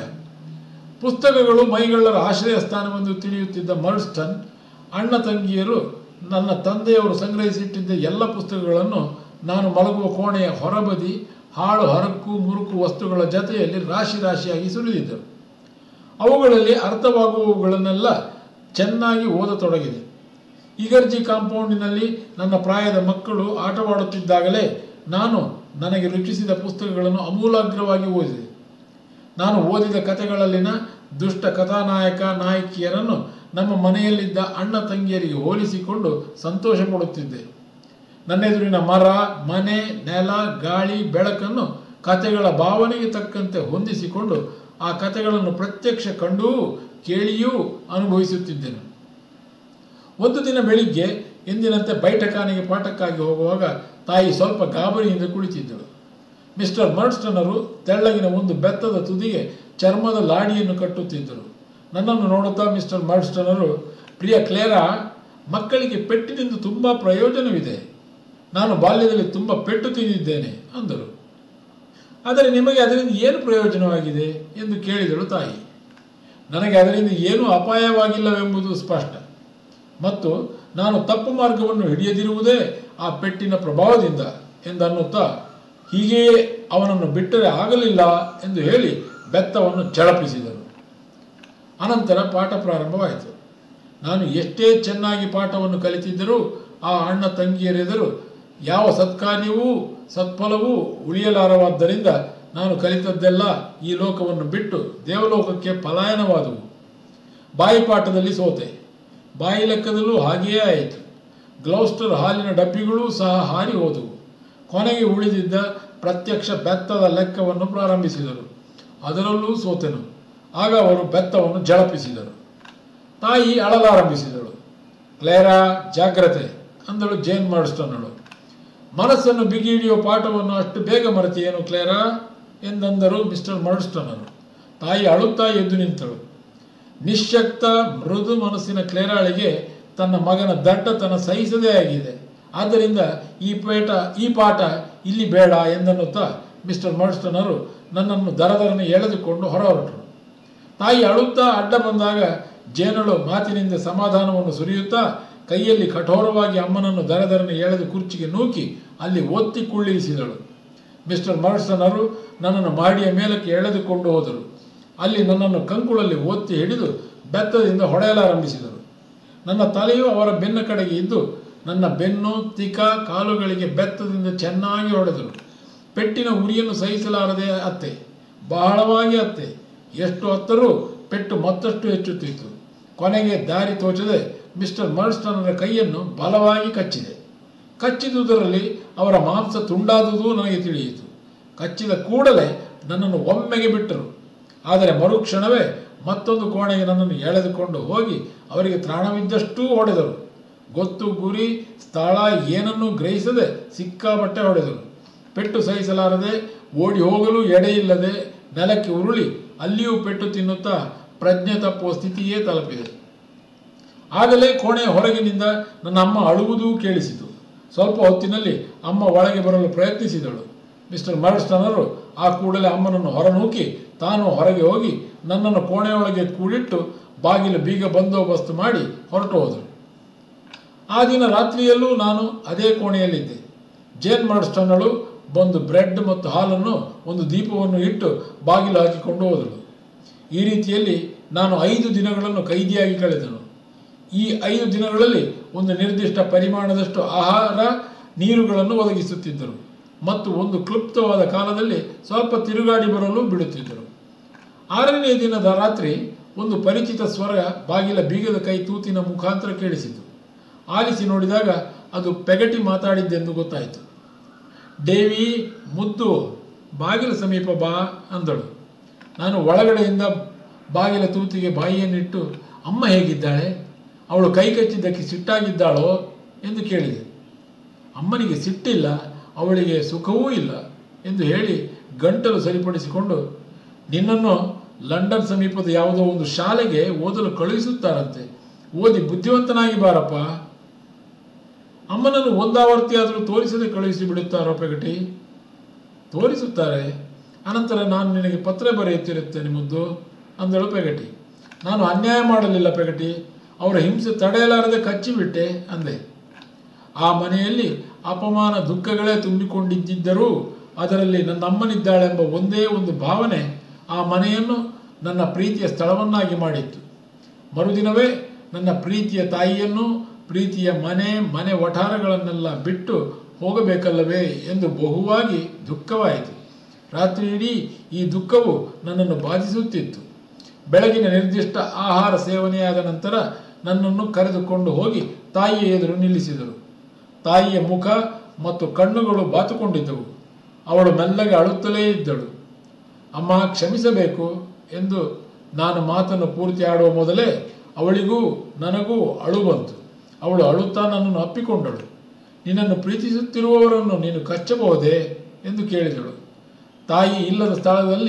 S1: ಪುಸ್ತಕಗಳು ಮೈಗಳ್ಳರ ಆಶ್ರಯ ಸ್ಥಾನವೆಂದು ತಿಳಿಯುತ್ತಿದ್ದ ಮರ್ಸ್ಟನ್ ಅಣ್ಣ ತಂಗಿಯರು ನನ್ನ ತಂದೆಯವರು ಸಂಗ್ರಹಿಸಿಟ್ಟಿದ್ದ ಎಲ್ಲ ಪುಸ್ತಕಗಳನ್ನು ನಾನು ಮಲಗುವ ಕೋಣೆಯ ಹೊರಬದಿ ಹಾಳು ಹರಕು ಮುರುಕು ವಸ್ತುಗಳ ಜತೆಯಲ್ಲಿ ರಾಶಿ ರಾಶಿಯಾಗಿ ಸುರಿದಿದ್ದರು ಅವುಗಳಲ್ಲಿ ಅರ್ಥವಾಗುವವುಗಳನ್ನೆಲ್ಲ ಚೆನ್ನಾಗಿ ಓದತೊಡಗಿದೆ ಇಗರ್ಜಿ ಕಾಂಪೌಂಡಿನಲ್ಲಿ ನನ್ನ ಪ್ರಾಯದ ಮಕ್ಕಳು ಆಟವಾಡುತ್ತಿದ್ದಾಗಲೇ ನಾನು ನನಗೆ ರುಚಿಸಿದ ಪುಸ್ತಕಗಳನ್ನು ಅಮೂಲಾಗ್ರವಾಗಿ ಓದಿದೆ ನಾನು ಓದಿದ ಕಥೆಗಳಲ್ಲಿನ ದುಷ್ಟ ಕಥಾನಾಯಕ ನಾಯಕಿಯರನ್ನು ನಮ್ಮ ಮನೆಯಲ್ಲಿದ್ದ ಅಣ್ಣ ತಂಗಿಯರಿಗೆ ಹೋಲಿಸಿಕೊಂಡು ಸಂತೋಷ ಪಡುತ್ತಿದ್ದೆ ನನ್ನೆದುರಿನ ಮರ ಮನೆ ನೆಲ ಗಾಳಿ ಬೆಳಕನ್ನು ಕಥೆಗಳ ಭಾವನೆಗೆ ತಕ್ಕಂತೆ ಹೊಂದಿಸಿಕೊಂಡು ಆ ಕಥೆಗಳನ್ನು ಪ್ರತ್ಯಕ್ಷ ಕಂಡೂ ಕೇಳಿಯೂ ಅನುಭವಿಸುತ್ತಿದ್ದೆನು ಒಂದು ದಿನ ಬೆಳಿಗ್ಗೆ ಎಂದಿನಂತೆ ಬೈಠಕಾನಿಗೆ ಪಾಠಕ್ಕಾಗಿ ಹೋಗುವಾಗ ತಾಯಿ ಸ್ವಲ್ಪ ಗಾಬರಿಯಿಂದ ಕುಳಿತಿದ್ದಳು ಮಿಸ್ಟರ್ ಮರ್ಸ್ಟನರು ತೆಳ್ಳಗಿನ ಒಂದು ಬೆತ್ತದ ತುದಿಗೆ ಚರ್ಮದ ಲಾಡಿಯನ್ನು ಕಟ್ಟುತ್ತಿದ್ದರು ನನ್ನನ್ನು ನೋಡುತ್ತಾ ಮಿಸ್ಟರ್ ಮರ್ಸ್ಟನರು ಪ್ರಿಯ ಕ್ಲೇರಾ ಮಕ್ಕಳಿಗೆ ಪೆಟ್ಟಿನಿಂದ ತುಂಬ ಪ್ರಯೋಜನವಿದೆ ನಾನು ಬಾಲ್ಯದಲ್ಲಿ ತುಂಬ ಪೆಟ್ಟು ತಿಂದಿದ್ದೇನೆ ಅಂದರು ಆದರೆ ನಿಮಗೆ ಅದರಿಂದ ಏನು ಪ್ರಯೋಜನವಾಗಿದೆ ಎಂದು ಕೇಳಿದಳು ತಾಯಿ ನನಗೆ ಅದರಿಂದ ಏನೂ ಅಪಾಯವಾಗಿಲ್ಲವೆಂಬುದು ಸ್ಪಷ್ಟ ಮತ್ತು ನಾನು ತಪ್ಪು ಮಾರ್ಗವನ್ನು ಹಿಡಿಯದಿರುವುದೇ ಆ ಪೆಟ್ಟಿನ ಪ್ರಭಾವದಿಂದ ಎಂದನ್ನುತ್ತಾ ಹೀಗೆಯೇ ಅವನನ್ನು ಬಿಟ್ಟರೆ ಆಗಲಿಲ್ಲ ಎಂದು ಹೇಳಿ ಬೆತ್ತವನ್ನು ಝಳಪಿಸಿದರು ಅನಂತರ ಪಾಠ ಪ್ರಾರಂಭವಾಯಿತು ನಾನು ಎಷ್ಟೇ ಚೆನ್ನಾಗಿ ಪಾಠವನ್ನು ಕಲಿತಿದ್ದರೂ ಆ ಅಣ್ಣ ತಂಗಿಯರೆದರು ಯಾವ ಸತ್ಕಾರ್ಯವೂ ಸತ್ಫಲವೂ ಉಳಿಯಲಾರವಾದ್ದರಿಂದ ನಾನು ಕಲಿತದ್ದೆಲ್ಲ ಈ ಲೋಕವನ್ನು ಬಿಟ್ಟು ದೇವಲೋಕಕ್ಕೆ ಪಲಾಯನವಾದವು ಬಾಯಿಪಾಠದಲ್ಲಿ ಸೋತೆ ಬಾಯಿ ಲೆಕ್ಕದಲ್ಲೂ ಹಾಗೆಯೇ ಆಯಿತು ಗ್ಲೌಸ್ಟರ್ ಹಾಲಿನ ಡಬ್ಬಿಗಳೂ ಸಹ ಹಾರಿ ಹೋದವು ಕೊನೆಗೆ ಉಳಿದಿದ್ದ ಪ್ರತ್ಯಕ್ಷ ಬೆತ್ತದ ಲೆಕ್ಕವನ್ನು ಪ್ರಾರಂಭಿಸಿದರು ಅದರಲ್ಲೂ ಸೋತೆನು ಆಗ ಅವರು ಬೆತ್ತವನ್ನು ಝಳಪಿಸಿದರು ತಾಯಿ ಅಳಲಾರಂಭಿಸಿದಳು ಕ್ಲೇರಾ ಜಾಗ್ರತೆ ಅಂದಳು ಜೇನ್ ಮಾಡಿಸ್ಟನ್ನಳು ಮನಸ್ಸನ್ನು ಬಿಗಿ ಹಿಡಿಯುವ ಪಾಠವನ್ನು ಅಷ್ಟು ಬೇಗ ಮರೆತಿಯೇನು ಕ್ಲೇರಾ ಎಂದಂದರು ಮಿಸ್ಟರ್ ಮರ್ಡ್ಸ್ಟನರು ತಾಯಿ ಅಳುತ್ತಾ ಎದ್ದು ನಿಂತಳು ನಿಶ್ಶಕ್ತ ಮೃದು ಮನಸ್ಸಿನ ಕ್ಲೇರಾಳಿಗೆ ತನ್ನ ಮಗನ ದಡ್ಡತನ ಸಹಿಸದೇ ಆಗಿದೆ ಆದ್ದರಿಂದ ಈ ಪೇಟ ಈ ಪಾಠ ಇಲ್ಲಿ ಬೇಡ ಎಂದನ್ನುತ್ತಾ ಮಿಸ್ಟರ್ ಮರ್ಡ್ಸ್ಟನರು ನನ್ನನ್ನು ದರದರನೆ ಎಳೆದುಕೊಂಡು ಹೊರ ಹೊರಟರು ತಾಯಿ ಅಳುತ್ತಾ ಅಡ್ಡ ಬಂದಾಗ ಜೇನಳು ಮಾತಿನಿಂದ ಸಮಾಧಾನವನ್ನು ಸುರಿಯುತ್ತಾ ಕೈಯಲ್ಲಿ ಕಠೋರವಾಗಿ ಅಮ್ಮನನ್ನು ದರದರನೆ ಎಳೆದು ಕುರ್ಚಿಗೆ ನೂಕಿ ಅಲ್ಲಿ ಒತ್ತಿ ಕುಳ್ಳಿರಿಸಿದಳು ಮಿಸ್ಟರ್ ಮರ್ಡ್ಸನರು ನನ್ನನ್ನು ಮಾಡಿಯ ಮೇಲಕ್ಕೆ ಎಳೆದುಕೊಂಡು ಹೋದರು ಅಲ್ಲಿ ನನ್ನನ್ನು ಕಂಕುಳಲ್ಲಿ ಒತ್ತಿ ಹಿಡಿದು ಬೆತ್ತದಿಂದ ಹೊಡೆಯಲಾರಂಭಿಸಿದರು ನನ್ನ ತಲೆಯು ಅವರ ಬೆನ್ನ ಕಡೆಗೆ ಇದ್ದು ನನ್ನ ಬೆನ್ನು ತಿಕ ಕಾಲುಗಳಿಗೆ ಬೆತ್ತದಿಂದ ಚೆನ್ನಾಗಿ ಹೊಡೆದರು ಪೆಟ್ಟಿನ ಉರಿಯನ್ನು ಸಹಿಸಲಾರದೆ ಅತ್ತೆ ಬಹಳವಾಗಿ ಅತ್ತೆ ಎಷ್ಟು ಹತ್ತರೂ ಪೆಟ್ಟು ಮತ್ತಷ್ಟು ಹೆಚ್ಚುತ್ತಿತ್ತು ಕೊನೆಗೆ ದಾರಿ ತೋಚದೆ ಮಿಸ್ಟರ್ ಮರ್ಸ್ಟನರ ಕೈಯನ್ನು ಬಲವಾಗಿ ಕಚ್ಚಿದೆ ಕಚ್ಚಿದುದರಲ್ಲಿ ಅವರ ಮಾಂಸ ತುಂಡಾದುದು ನನಗೆ ತಿಳಿಯಿತು ಕಚ್ಚಿದ ಕೂಡಲೇ ನನ್ನನ್ನು ಒಮ್ಮೆಗೆ ಬಿಟ್ಟರು ಆದರೆ ಮರುಕ್ಷಣವೇ ಮತ್ತೊಂದು ಕೋಣೆಗೆ ನನ್ನನ್ನು ಎಳೆದುಕೊಂಡು ಹೋಗಿ ಅವರಿಗೆ ತ್ರಾಣವಿದ್ದಷ್ಟೂ ಹೊಡೆದರು ಗೊತ್ತು ಗುರಿ ಸ್ಥಳ ಏನನ್ನೂ ಗ್ರಹಿಸದೆ ಸಿಕ್ಕಾಪಟ್ಟೆ ಹೊಡೆದರು ಪೆಟ್ಟು ಸಹಿಸಲಾರದೆ ಓಡಿ ಹೋಗಲು ಎಡೆಯಿಲ್ಲದೆ ನೆಲಕ್ಕೆ ಉರುಳಿ ಅಲ್ಲಿಯೂ ಪೆಟ್ಟು ತಿನ್ನುತ್ತಾ ಪ್ರಜ್ಞೆ ತಪ್ಪುವ ಸ್ಥಿತಿಯೇ ತಲುಪಿದೆ ಆಗಲೇ ಕೋಣೆಯ ಹೊರಗಿನಿಂದ ನನ್ನ ಅಮ್ಮ ಅಳುವುದೂ ಕೇಳಿಸಿತು ಸ್ವಲ್ಪ ಹೊತ್ತಿನಲ್ಲಿ ಅಮ್ಮ ಒಳಗೆ ಬರಲು ಪ್ರಯತ್ನಿಸಿದಳು ಮಿಸ್ಟರ್ ಮರ್ಡ್ಸ್ಟನರು ಆ ಕೂಡಲೇ ಅಮ್ಮನನ್ನು ಹೊರನೂಕಿ ತಾನು ಹೊರಗೆ ಹೋಗಿ ನನ್ನನ್ನು ಕೋಣೆಯೊಳಗೆ ಕೂಡಿಟ್ಟು ಬಾಗಿಲು ಬೀಗ ಬಂದೋಬಸ್ತ್ ಮಾಡಿ ಹೊರಟು ಹೋದರು ಆ ದಿನ ರಾತ್ರಿಯಲ್ಲೂ ನಾನು ಅದೇ ಕೋಣೆಯಲ್ಲಿದ್ದೆ ಜೇನ್ ಮರ್ಡ್ಸ್ಟನ್ನಳು ಬಂದು ಬ್ರೆಡ್ ಮತ್ತು ಹಾಲನ್ನು ಒಂದು ದೀಪವನ್ನು ಇಟ್ಟು ಬಾಗಿಲು ಹಾಕಿಕೊಂಡು ಹೋದಳು ಈ ರೀತಿಯಲ್ಲಿ ನಾನು ಐದು ದಿನಗಳನ್ನು ಕೈದಿಯಾಗಿ ಕಳೆದನು ಈ ಐದು ದಿನಗಳಲ್ಲಿ ಒಂದು ನಿರ್ದಿಷ್ಟ ಪರಿಮಾಣದಷ್ಟು ಆಹಾರ ನೀರುಗಳನ್ನು ಒದಗಿಸುತ್ತಿದ್ದರು ಮತ್ತು ಒಂದು ಕ್ಲುಪ್ತವಾದ ಕಾಲದಲ್ಲಿ ಸ್ವಲ್ಪ ತಿರುಗಾಡಿ ಬರಲು ಬಿಡುತ್ತಿದ್ದರು ಆರನೇ ದಿನದ ರಾತ್ರಿ ಒಂದು ಪರಿಚಿತ ಸ್ವರ ಬಾಗಿಲ ಬೀಗದ ಕೈ ತೂತಿನ ಮುಖಾಂತರ ಕೇಳಿಸಿತು ಆಲಿಸಿ ನೋಡಿದಾಗ ಅದು ಪೆಗಟಿ ಮಾತಾಡಿದ್ದೆಂದು ಗೊತ್ತಾಯಿತು ದೇವಿ ಮುದ್ದು ಬಾಗಿಲ ಸಮೀಪ ಬಾ ಅಂದಳು ನಾನು ಒಳಗಡೆಯಿಂದ ಬಾಗಿಲ ತೂತಿಗೆ ಬಾಯಿಯನ್ನಿಟ್ಟು ಅಮ್ಮ ಹೇಗಿದ್ದಾಳೆ ಅವಳು ಕೈ ಕಚ್ಚಿದ್ದಕ್ಕೆ ಸಿಟ್ಟಾಗಿದ್ದಾಳೋ ಎಂದು ಕೇಳಿದೆ ಅಮ್ಮನಿಗೆ ಸಿಟ್ಟಿಲ್ಲ ಅವಳಿಗೆ ಸುಖವೂ ಇಲ್ಲ ಎಂದು ಹೇಳಿ ಗಂಟಲು ಸರಿಪಡಿಸಿಕೊಂಡು ನಿನ್ನನ್ನು ಲಂಡನ್ ಸಮೀಪದ ಯಾವುದೋ ಒಂದು ಶಾಲೆಗೆ ಓದಲು ಕಳುಹಿಸುತ್ತಾರಂತೆ ಓದಿ ಬುದ್ಧಿವಂತನಾಗಿ ಬಾರಪ್ಪ ಅಮ್ಮನನ್ನು ಒಂದಾವರ್ತಿಯಾದರೂ ತೋರಿಸದೆ ಕಳುಹಿಸಿ ಬಿಡುತ್ತಾರೋ ಪೆಗಟಿ ತೋರಿಸುತ್ತಾರೆ ಅನಂತರ ನಾನು ನಿನಗೆ ಪತ್ರ ಬರೆಯುತ್ತಿರುತ್ತೇನೆ ಮುದ್ದು ಅಂದಳು ಪೆಗಟಿ ನಾನು ಅನ್ಯಾಯ ಮಾಡಲಿಲ್ಲ ಪೆಗಟಿ ಅವರ ಹಿಂಸೆ ತಡೆಯಲಾರದೆ ಕಚ್ಚಿಬಿಟ್ಟೆ ಅಂದೆ ಆ ಮನೆಯಲ್ಲಿ ಅಪಮಾನ ದುಃಖಗಳೇ ತುಂಬಿಕೊಂಡಿದ್ದರೂ ಅದರಲ್ಲಿ ನನ್ನ ಅಮ್ಮನಿದ್ದಾಳೆಂಬ ಒಂದೇ ಒಂದು ಭಾವನೆ ಆ ಮನೆಯನ್ನು ನನ್ನ ಪ್ರೀತಿಯ ಸ್ಥಳವನ್ನಾಗಿ ಮಾಡಿತ್ತು ಮರುದಿನವೇ ನನ್ನ ಪ್ರೀತಿಯ ತಾಯಿಯನ್ನು ಪ್ರೀತಿಯ ಮನೆ ಮನೆ ವಠಾರಗಳನ್ನೆಲ್ಲ ಬಿಟ್ಟು ಹೋಗಬೇಕಲ್ಲವೇ ಎಂದು ಬಹುವಾಗಿ ದುಃಖವಾಯಿತು ರಾತ್ರಿ ಇಡೀ ಈ ದುಃಖವು ನನ್ನನ್ನು ಬಾಧಿಸುತ್ತಿತ್ತು ಬೆಳಗಿನ ನಿರ್ದಿಷ್ಟ ಆಹಾರ ಸೇವನೆಯಾದ ನಂತರ ನನ್ನನ್ನು ಕರೆದುಕೊಂಡು ಹೋಗಿ ತಾಯಿಯ ಎದುರು ನಿಲ್ಲಿಸಿದರು ತಾಯಿಯ ಮುಖ ಮತ್ತು ಕಣ್ಣುಗಳು ಬಾತುಕೊಂಡಿದ್ದವು ಅವಳು ಮೆಲ್ಲಗೆ ಅಳುತ್ತಲೇ ಇದ್ದಳು ಅಮ್ಮ ಕ್ಷಮಿಸಬೇಕು ಎಂದು ನಾನು ಮಾತನ್ನು ಪೂರ್ತಿ ಆಡುವ ಮೊದಲೇ ಅವಳಿಗೂ ನನಗೂ ಅಳು ಬಂತು ಅವಳು ಅಳುತ್ತಾ ನನ್ನನ್ನು ಅಪ್ಪಿಕೊಂಡಳು ನಿನ್ನನ್ನು ಪ್ರೀತಿಸುತ್ತಿರುವವರನ್ನು ನೀನು ಕಚ್ಚಬಹುದೇ ಎಂದು ಕೇಳಿದಳು ತಾಯಿ ಇಲ್ಲದ ಸ್ಥಳದಲ್ಲಿ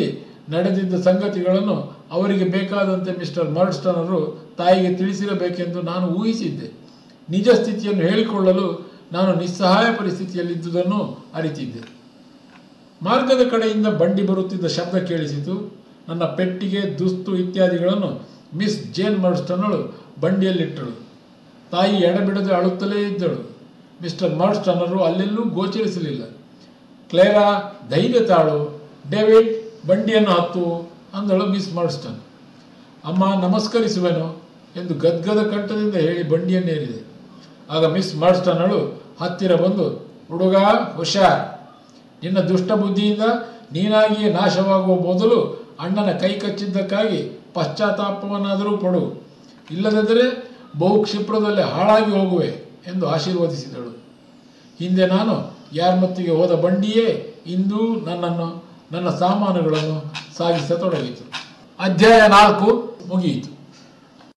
S1: ನಡೆದಿದ್ದ ಸಂಗತಿಗಳನ್ನು ಅವರಿಗೆ ಬೇಕಾದಂತೆ ಮಿಸ್ಟರ್ ಮರ್ಡ್ಸ್ಟನರು ತಾಯಿಗೆ ತಿಳಿಸಿರಬೇಕೆಂದು ನಾನು ಊಹಿಸಿದ್ದೆ ನಿಜ ಸ್ಥಿತಿಯನ್ನು ಹೇಳಿಕೊಳ್ಳಲು ನಾನು ನಿಸ್ಸಹಾಯ ಪರಿಸ್ಥಿತಿಯಲ್ಲಿದ್ದುದನ್ನು ಅರಿತಿದ್ದೆ ಮಾರ್ಗದ ಕಡೆಯಿಂದ ಬಂಡಿ ಬರುತ್ತಿದ್ದ ಶಬ್ದ ಕೇಳಿಸಿತು ನನ್ನ ಪೆಟ್ಟಿಗೆ ದುಸ್ತು ಇತ್ಯಾದಿಗಳನ್ನು ಮಿಸ್ ಜೇನ್ ಮರ್ಸ್ಟನಳು ಬಂಡಿಯಲ್ಲಿಟ್ಟಳು ತಾಯಿ ಎಡಬಿಡದೆ ಅಳುತ್ತಲೇ ಇದ್ದಳು ಮಿಸ್ಟರ್ ಮರ್ಸ್ಟನರು ಅಲ್ಲೆಲ್ಲೂ ಗೋಚರಿಸಲಿಲ್ಲ ಕ್ಲೇರಾ ಧೈರ್ಯ ತಾಳು ಡೇವಿಡ್ ಬಂಡಿಯನ್ನು ಹತ್ತು ಅಂದಳು ಮಿಸ್ ಮರ್ಸ್ಟನ್ ಅಮ್ಮ ನಮಸ್ಕರಿಸುವೆನು ಎಂದು ಗದ್ಗದ ಕಂಠದಿಂದ ಹೇಳಿ ಬಂಡಿಯನ್ನೇರಿದೆ ಆಗ ಮಿಸ್ ಮರ್ಸ್ಟನಳು ಹತ್ತಿರ ಬಂದು ಹುಡುಗ ಹುಷಾರ್ ನಿನ್ನ ದುಷ್ಟ ಬುದ್ಧಿಯಿಂದ ನೀನಾಗಿಯೇ ನಾಶವಾಗುವ ಮೊದಲು ಅಣ್ಣನ ಕೈ ಕಚ್ಚಿದ್ದಕ್ಕಾಗಿ ಪಶ್ಚಾತ್ತಾಪವನ್ನಾದರೂ ಪಡು ಇಲ್ಲದಿದ್ದರೆ ಬಹು ಕ್ಷಿಪ್ರದಲ್ಲಿ ಹಾಳಾಗಿ ಹೋಗುವೆ ಎಂದು ಆಶೀರ್ವದಿಸಿದಳು ಹಿಂದೆ ನಾನು ಯಾರ್ಮತ್ತಿಗೆ ಹೋದ ಬಂಡಿಯೇ ಇಂದು ನನ್ನನ್ನು ನನ್ನ ಸಾಮಾನುಗಳನ್ನು ಸಾಗಿಸತೊಡಗಿತು ಅಧ್ಯಾಯ ನಾಲ್ಕು ಮುಗಿಯಿತು